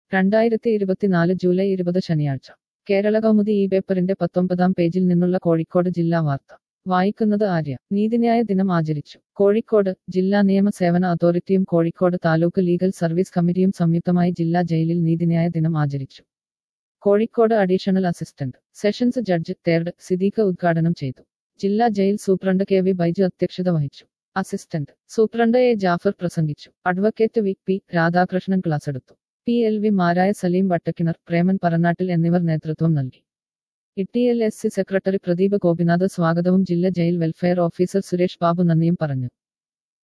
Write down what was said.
രണ്ടായിരത്തി ഇരുപത്തിനാല് ജൂലൈ ഇരുപത് ശനിയാഴ്ച കേരള കൗമുദി ഈ പേപ്പറിന്റെ പത്തൊമ്പതാം പേജിൽ നിന്നുള്ള കോഴിക്കോട് ജില്ലാ വാർത്ത വായിക്കുന്നത് ആര്യ നീതിന്യായ ദിനം ആചരിച്ചു കോഴിക്കോട് ജില്ലാ നിയമ സേവന അതോറിറ്റിയും കോഴിക്കോട് താലൂക്ക് ലീഗൽ സർവീസ് കമ്മിറ്റിയും സംയുക്തമായി ജില്ലാ ജയിലിൽ നീതിന്യായ ദിനം ആചരിച്ചു Kozhikode additional assistant sessions judge third Siddique ഉദ്ഘാടനം ചെയ്തു ജില്ലാ jail superintendent K V Baiju അധ്യക്ഷത വഹിച്ചു അസിസ്റ്റന്റ് സൂപ്രണ്ട് എ ജാഫർ പ്രസംഗിച്ചു advocate V P Radhakrishnan class എടുത്തു പി എൽ വി മാരായ സലീം വട്ടക്കിണർ പ്രേമൻ പറനാട്ടിൽ എന്നിവർ നേതൃത്വം നൽകി E L S C secretary Pradeep Gopinath സ്വാഗതവും ജില്ലാ jail welfare officer Suresh Babu നന്ദിയും പറഞ്ഞു